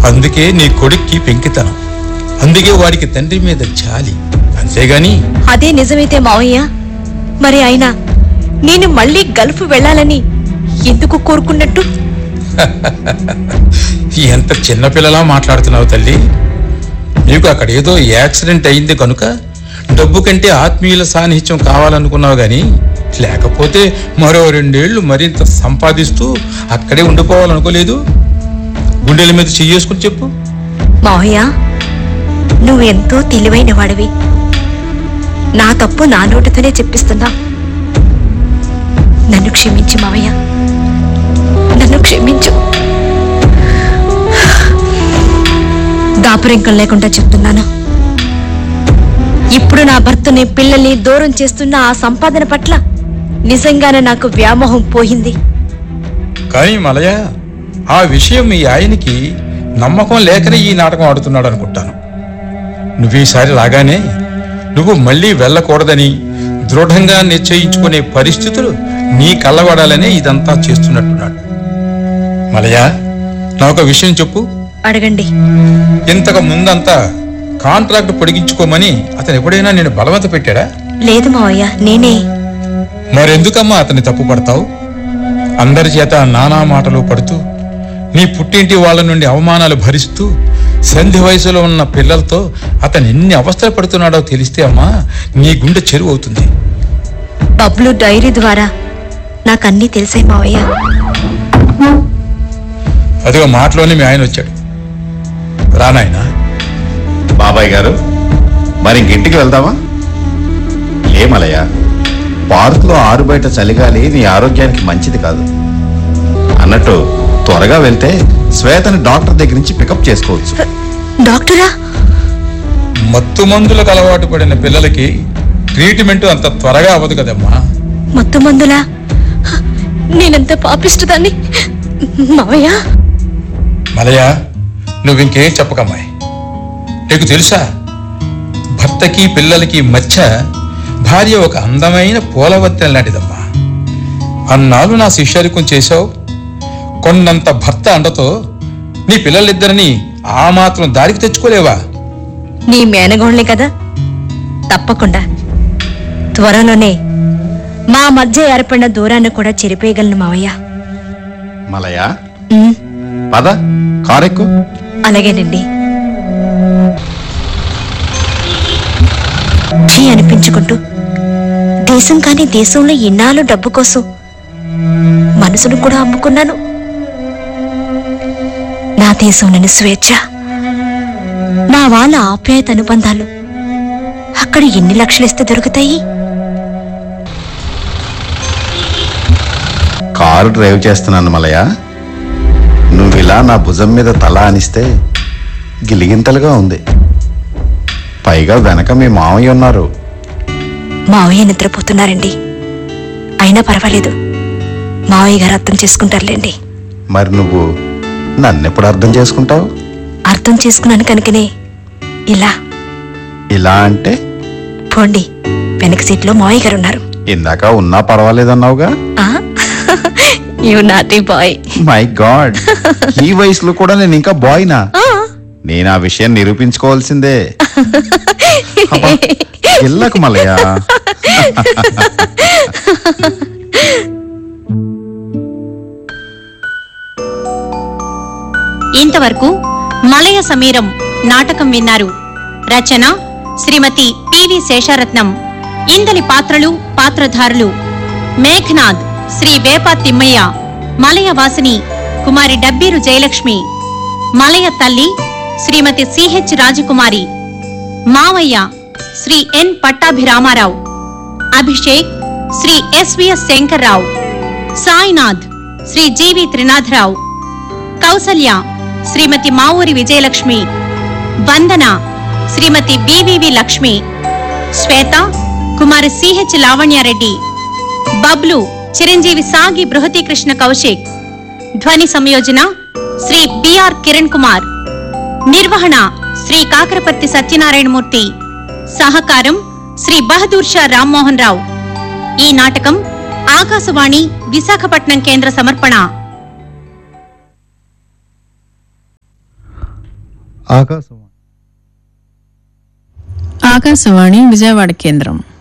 అందుకే నీ కొడుక్కి పెంకితనం అందుకే వాడికి తండ్రి మీద జాలి అంతేగాని అదే నిజమైతే మావయ్య మరి అయినా నేను మళ్ళీ గల్ఫ్ వెళ్ళాలని ఎందుకు కోరుకున్నట్టు ఎంత చిన్నపిల్లలా మాట్లాడుతున్నావు తల్లి నీకు అక్కడ ఏదో యాక్సిడెంట్ అయింది కనుక డబ్బు కంటే ఆత్మీయుల సాన్నిహిత్యం కావాలనుకున్నావు గాని లేకపోతే మరో రెండేళ్లు మరింత సంపాదిస్తూ అక్కడే ఉండిపోవాలనుకోలేదు గుండెల మీద చెయ్యేసుకుని చెప్పు మావయ్య నువ్వెంతో తెలివైన వాడివి నా తప్పు నా నోటితోనే చెప్పిస్తున్నా నన్ను క్షమించు మావయ్య నన్ను క్షమించు దాపురింకం లేకుండా చెప్తున్నాను ఇప్పుడు నా భర్తని పిల్లల్ని దూరం చేస్తున్న ఆ సంపాదన పట్ల నిజంగానే నాకు వ్యామోహం పోయింది కానీ మలయ ఆ విషయం మీ ఆయనకి నమ్మకం లేకనే ఈ నాటకం ఆడుతున్నాడు అనుకుంటాను నువ్వు ఈసారి రాగానే నువ్వు మళ్ళీ వెళ్ళకూడదని దృఢంగా నిశ్చయించుకునే పరిస్థితులు నీ కళ్ళబడాలనే ఇదంతా చేస్తున్నట్టున్నాడు మలయ నాకొక విషయం చెప్పు అడగండి ఇంతకు ముందంతా కాంట్రాక్ట్ పొడిగించుకోమని అతను ఎప్పుడైనా నేను బలవంత పెట్టాడా లేదు మావయ్య నేనే మరెందుకమ్మా అతన్ని తప్పు పడతావు అందరి చేత నానా మాటలు పడుతూ నీ పుట్టింటి వాళ్ళ నుండి అవమానాలు భరిస్తూ సంధి వయసులో ఉన్న పిల్లలతో అతను ఎన్ని అవస్థలు పడుతున్నాడో తెలిస్తే అమ్మా నీ గుండె చెరువు అవుతుంది బబ్లు డైరీ ద్వారా నాకన్నీ తెలిసాయి మావయ్య అదిగో మాటలోనే మీ ఆయన వచ్చాడు రానాయనా బాబాయ్ గారు మరి ఇంకింటికి వెళ్దామా లేమలయ్య పార్కులో ఆరు బయట చలిగాలి నీ ఆరోగ్యానికి మంచిది కాదు అన్నట్టు త్వరగా వెళ్తే శ్వేతని డాక్టర్ దగ్గర నుంచి పికప్ చేసుకోవచ్చు డాక్టరా మత్తు మందులకు అలవాటు పడిన పిల్లలకి ట్రీట్మెంట్ అంత త్వరగా అవ్వదు కదమ్మా మత్తు మందులా నేనెంత పాపిస్తుందాన్ని మావయ్య మలయ నువ్వింకేం చెప్పకమ్మాయి నీకు తెలుసా భర్తకి పిల్లలకి మధ్య భార్య ఒక అందమైన పూలవత్తెల లాంటిదమ్మా అన్నాళ్ళు నా శిష్యరికం చేశావు కొన్నంత భర్త అండతో నీ పిల్లలిద్దరిని ఆ మాత్రం దారికి తెచ్చుకోలేవా నీ మేనగోళ్ళే కదా తప్పకుండా త్వరలోనే మా మధ్య ఏర్పడిన దూరాన్ని కూడా చెరిపేయగలను మావయ్య మలయ ఉమ్, పద కారెక్కు అలాగేనండి ఛీ అనిపించుకుంటూ దేశం కాని దేశంలో ఇన్నాళ్ళు డబ్బు కోసం మనసును కూడా అమ్ముకున్నాను నా దేశంలోని స్వేచ్ఛ నా వాళ్ళ ఆప్యాయత అనుబంధాలు అక్కడ ఎన్ని లక్షలు ఇస్తే దొరుకుతాయి కారు డ్రైవ్ చేస్తున్నాను మలయ నువ్వు ఇలా నా భుజం మీద తల అనిస్తే గిలిగింతలుగా ఉంది పైగా వెనక మీ మామయ్య ఉన్నారు మావయ్య నిద్రపోతున్నారండి అయినా పర్వాలేదు మావయ్య గారు అర్థం చేసుకుంటారులేండి మరి నువ్వు నన్నెప్పుడు అర్థం చేసుకుంటావు అర్థం చేసుకున్నాను కనుకనే ఇలా ఇలా అంటే పోండి వెనక సీట్లో మావయ్య గారు ఉన్నారు ఇందాక ఉన్నా పర్వాలేదన్నావుగా you naughty boy my God ఈ వయసులో కూడా నేను ఇంకా బాయ్నా నేను ఆ విషయం నిరూపించుకోవాల్సిందే అబ్బా, ఎల్లకు మల్లయ్య ఇంతవరకు మలయ సమీరం నాటకం విన్నారు రచన శ్రీమతి పివి శేషారత్నం ఇందలి పాత్రలు పాత్రధారులు మేఘనాథ్ శ్రీ వేప తిమ్మయ్య మలయ వాసిని కుమారి డబ్బీరు జయలక్ష్మి మలయ తల్లి శ్రీమతి సిహెచ్ రాజకుమారి మావయ్య Sri N Pattabhiramarao Abhishek Sri SVS Shankarrao Sainath Sri GV Trinatharao Kausalya Srimathi Mavuri Vijayalakshmi Vandana Srimathi BVV Lakshmi Swetha Kumari CH Lavanyareddy Bablu Chiranjeevi Sagi Bruhathikrishna Kaushik ధ్వని సంయోజన శ్రీ బిఆర్ కిరణ్ కుమార్ నిర్వహణ శ్రీ కాకరపర్తి సత్యనారాయణమూర్తి సహకారం శ్రీ బహదూర్ షా రామ్మోహన్ రావు ఈ నాటకం ఆకాశవాణి విశాఖపట్నం కేంద్ర సమర్పణ ఆకాశవాణి ఆకాశవాణి విజయవాడ కేంద్రం